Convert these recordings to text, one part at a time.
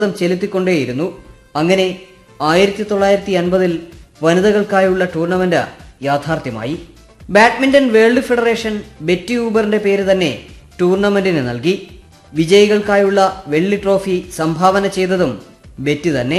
ചെലുത്തിക്കൊണ്ടേയിരുന്നു അങ്ങനെ ആയിരത്തി തൊള്ളായിരത്തി അൻപതിൽ വനിതകൾക്കായുള്ള ടൂർണമെന്റ് യാഥാർത്ഥ്യമായി ബാഡ്മിന്റൺ വേൾഡ് ഫെഡറേഷൻ ബെറ്റി ഊബറിന്റെ പേര് തന്നെ ടൂർണമെന്റിന് നൽകി വിജയികൾക്കായുള്ള വെള്ളി ട്രോഫി സംഭാവന ചെയ്തതും ബെറ്റി തന്നെ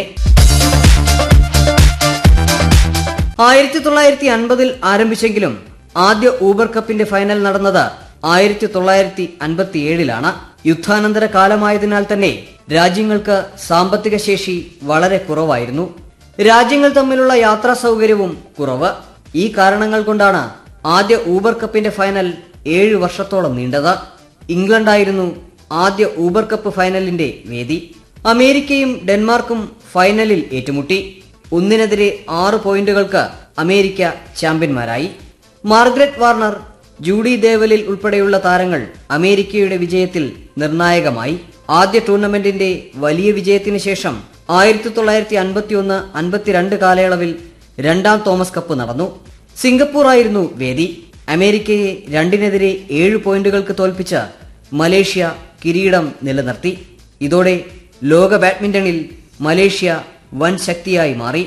ആയിരത്തി തൊള്ളായിരത്തി അൻപതിൽ ആരംഭിച്ചെങ്കിലും ആദ്യ ഊബർ കപ്പിന്റെ ഫൈനൽ നടന്നത് ആയിരത്തി തൊള്ളായിരത്തി അൻപത്തിയേഴിലാണ് യുദ്ധാനന്തര കാലമായതിനാൽ തന്നെ രാജ്യങ്ങൾക്ക് സാമ്പത്തിക ശേഷി വളരെ കുറവായിരുന്നു രാജ്യങ്ങൾ തമ്മിലുള്ള യാത്രാ സൗകര്യവും കുറവ് ഈ കാരണങ്ങൾ കൊണ്ടാണ് ആദ്യ ഊബർ കപ്പിന്റെ ഫൈനൽ ഏഴ് വർഷത്തോളം നീണ്ടത് ഇംഗ്ലണ്ടായിരുന്നു ആദ്യ ഊബർ കപ്പ് ഫൈനലിന്റെ വേദി അമേരിക്കയും ഡെൻമാർക്കും ഫൈനലിൽ ഏറ്റുമുട്ടി ഒന്നിനെതിരെ ആറ് പോയിന്റുകൾക്ക് അമേരിക്ക ചാമ്പ്യന്മാരായി മാർഗ്രറ്റ് വാർണർ ജൂഡി ദേവലിൽ ഉൾപ്പെടെയുള്ള താരങ്ങൾ അമേരിക്കയുടെ വിജയത്തിൽ നിർണായകമായി ആദ്യ ടൂർണമെന്റിന്റെ വലിയ വിജയത്തിന് ശേഷം ആയിരത്തി തൊള്ളായിരത്തി അൻപത്തിയൊന്ന് അൻപത്തിരണ്ട് കാലയളവിൽ രണ്ടാം തോമസ് കപ്പ് നടന്നു സിംഗപ്പൂർ ആയിരുന്നു വേദി അമേരിക്കയെ രണ്ടിനെതിരെ ഏഴ് പോയിന്റുകൾക്ക് തോൽപ്പിച്ച മലേഷ്യ കിരീടം നിലനിർത്തി ഇതോടെ ലോക ബാഡ്മിന്റണിൽ മലേഷ്യ വൻ ശക്തിയായി മാറി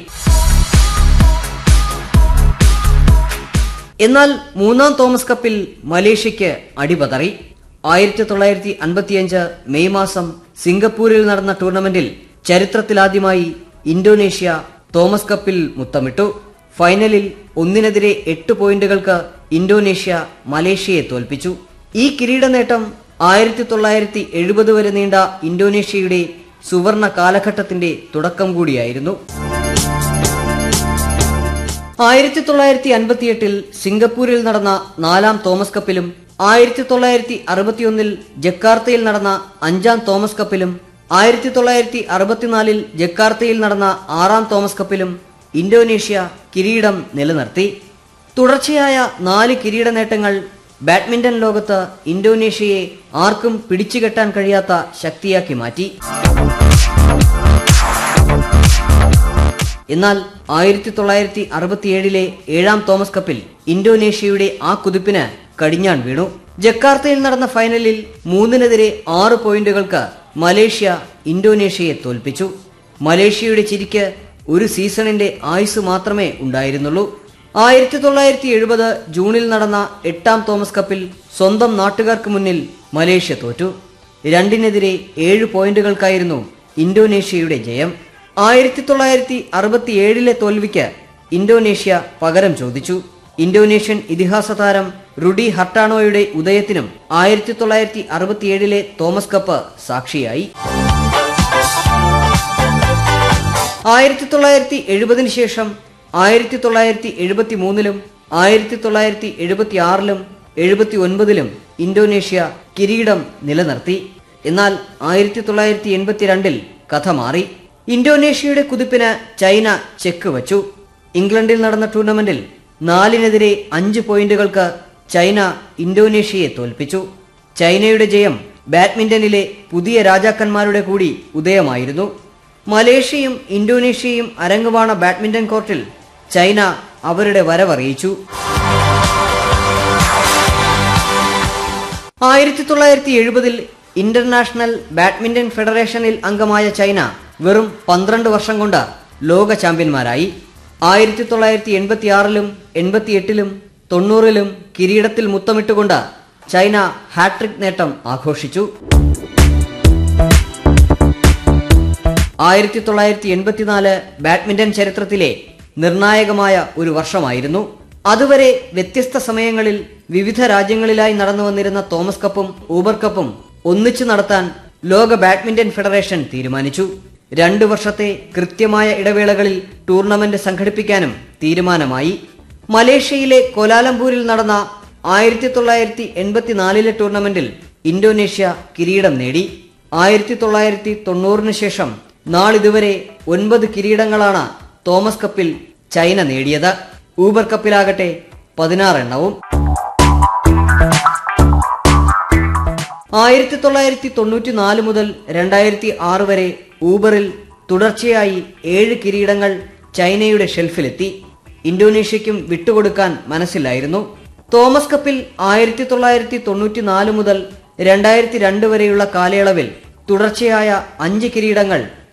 എന്നാൽ മൂന്നാം തോമസ് കപ്പിൽ മലേഷ്യയ്ക്ക് അടിപതറി ആയിരത്തി തൊള്ളായിരത്തി അൻപത്തിയഞ്ച് മെയ് മാസം സിംഗപ്പൂരിൽ നടന്ന ടൂർണമെന്റിൽ ചരിത്രത്തിലാദ്യമായി ഇന്തോനേഷ്യ തോമസ് കപ്പിൽ മുത്തമിട്ടു ഫൈനലിൽ ഒന്നിനെതിരെ എട്ട് പോയിന്റുകൾക്ക് ഇന്തോനേഷ്യ മലേഷ്യയെ തോൽപ്പിച്ചു ഈ കിരീട നേട്ടം ആയിരത്തി തൊള്ളായിരത്തി എഴുപത് വരെ നീണ്ട ഇന്തോനേഷ്യയുടെ സുവർണ കാലഘട്ടത്തിന്റെ തുടക്കം കൂടിയായിരുന്നു ആയിരത്തി തൊള്ളായിരത്തി അൻപത്തിയെട്ടിൽ സിംഗപ്പൂരിൽ നടന്ന നാലാം തോമസ് കപ്പിലും ആയിരത്തി തൊള്ളായിരത്തി അറുപത്തിയൊന്നിൽ ജക്കാർത്തയിൽ നടന്ന അഞ്ചാം തോമസ് കപ്പിലും ആയിരത്തി തൊള്ളായിരത്തി അറുപത്തിനാലിൽ ജക്കാർത്തയിൽ നടന്ന ആറാം തോമസ് കപ്പിലും ഇന്തോനേഷ്യ കിരീടം നിലനിർത്തി തുടർച്ചയായ നാല് കിരീട നേട്ടങ്ങൾ ബാഡ്മിന്റൺ ലോകത്ത് ഇന്തോനേഷ്യയെ ആർക്കും പിടിച്ചുകെട്ടാൻ കഴിയാത്ത ശക്തിയാക്കി മാറ്റി എന്നാൽ ആയിരത്തി തൊള്ളായിരത്തി അറുപത്തിയേഴിലെ ഏഴാം തോമസ് കപ്പിൽ ഇന്തോനേഷ്യയുടെ ആ കുതിപ്പിന് കടിഞ്ഞാൺ വീണു ജക്കാർത്തയിൽ നടന്ന ഫൈനലിൽ മൂന്നിനെതിരെ ആറ് പോയിന്റുകൾക്ക് മലേഷ്യ ഇന്തോനേഷ്യയെ തോൽപ്പിച്ചു മലേഷ്യയുടെ ചിരിക്ക് ഒരു സീസണിന്റെ ആയുസ് മാത്രമേ ഉണ്ടായിരുന്നുള്ളൂ ആയിരത്തി തൊള്ളായിരത്തി എഴുപത് ജൂണിൽ നടന്ന എട്ടാം തോമസ് കപ്പിൽ സ്വന്തം നാട്ടുകാർക്ക് മുന്നിൽ മലേഷ്യ തോറ്റു രണ്ടിനെതിരെ ഏഴ് പോയിന്റുകൾക്കായിരുന്നു ഇന്തോനേഷ്യയുടെ ജയം ആയിരത്തി തൊള്ളായിരത്തി അറുപത്തിയേഴിലെ തോൽവിക്ക് ഇന്തോനേഷ്യ പകരം ചോദിച്ചു ഇന്തോനേഷ്യൻ ഇതിഹാസ താരം റുഡി ഹർട്ടാണോയുടെ ഉദയത്തിനും ആയിരത്തി തൊള്ളായിരത്തി അറുപത്തിയേഴിലെ തോമസ് കപ്പ് സാക്ഷിയായി ആയിരത്തി തൊള്ളായിരത്തി എഴുപതിന് ശേഷം ആയിരത്തി തൊള്ളായിരത്തി എഴുപത്തി മൂന്നിലും ആയിരത്തി തൊള്ളായിരത്തി എഴുപത്തി ആറിലും എഴുപത്തി ഒൻപതിലും ഇന്തോനേഷ്യ കിരീടം നിലനിർത്തി എന്നാൽ ആയിരത്തി തൊള്ളായിരത്തി എൺപത്തിരണ്ടിൽ കഥ മാറി ഇന്തോനേഷ്യയുടെ കുതിപ്പിന് ചൈന ചെക്ക് വച്ചു ഇംഗ്ലണ്ടിൽ നടന്ന ടൂർണമെന്റിൽ നാലിനെതിരെ അഞ്ച് പോയിന്റുകൾക്ക് ചൈന ഇന്തോനേഷ്യയെ തോൽപ്പിച്ചു ചൈനയുടെ ജയം ബാഡ്മിന്റണിലെ പുതിയ രാജാക്കന്മാരുടെ കൂടി ഉദയമായിരുന്നു മലേഷ്യയും ഇന്തോനേഷ്യയും അരങ്ങുവാണ ബാഡ്മിന്റൺ കോർട്ടിൽ ചൈന അവരുടെ വരവറിയിച്ചു ആയിരത്തി തൊള്ളായിരത്തി എഴുപതിൽ ഇന്റർനാഷണൽ ബാഡ്മിന്റൺ ഫെഡറേഷനിൽ അംഗമായ ചൈന വെറും പന്ത്രണ്ട് വർഷം കൊണ്ട് ലോക ചാമ്പ്യന്മാരായി ആയിരത്തി തൊള്ളായിരത്തി എൺപത്തി ആറിലും എൺപത്തിയെട്ടിലും തൊണ്ണൂറിലും കിരീടത്തിൽ മുത്തമിട്ടുകൊണ്ട് ചൈന ഹാട്രിക് നേട്ടം ആഘോഷിച്ചു ആയിരത്തി തൊള്ളായിരത്തി എൺപത്തിനാല് ബാഡ്മിന്റൺ ചരിത്രത്തിലെ നിർണായകമായ ഒരു വർഷമായിരുന്നു അതുവരെ വ്യത്യസ്ത സമയങ്ങളിൽ വിവിധ രാജ്യങ്ങളിലായി നടന്നു വന്നിരുന്ന തോമസ് കപ്പും ഊബർ കപ്പും ഒന്നിച്ചു നടത്താൻ ലോക ബാഡ്മിന്റൺ ഫെഡറേഷൻ തീരുമാനിച്ചു രണ്ടു വർഷത്തെ കൃത്യമായ ഇടവേളകളിൽ ടൂർണമെന്റ് സംഘടിപ്പിക്കാനും തീരുമാനമായി മലേഷ്യയിലെ കോലാലംപൂരിൽ നടന്ന ആയിരത്തി തൊള്ളായിരത്തി എൺപത്തിനാലിലെ ടൂർണമെന്റിൽ ഇന്തോനേഷ്യ കിരീടം നേടി ആയിരത്തി തൊള്ളായിരത്തി തൊണ്ണൂറിന് ശേഷം നാളിതുവരെ ഒൻപത് കിരീടങ്ങളാണ് തോമസ് കപ്പിൽ ചൈന നേടിയത് ഊബർ കപ്പിലാകട്ടെ പതിനാറെണ്ണവും ആയിരത്തി തൊള്ളായിരത്തി തൊണ്ണൂറ്റി നാല് മുതൽ രണ്ടായിരത്തി ആറ് വരെ ഊബറിൽ തുടർച്ചയായി ഏഴ് കിരീടങ്ങൾ ചൈനയുടെ ഷെൽഫിലെത്തി ഇന്തോനേഷ്യയ്ക്കും വിട്ടുകൊടുക്കാൻ മനസ്സിലായിരുന്നു തോമസ് കപ്പിൽ ആയിരത്തി തൊള്ളായിരത്തി തൊണ്ണൂറ്റി നാല് മുതൽ രണ്ടായിരത്തി രണ്ട് വരെയുള്ള കാലയളവിൽ തുടർച്ചയായ അഞ്ച് കിരീടങ്ങൾ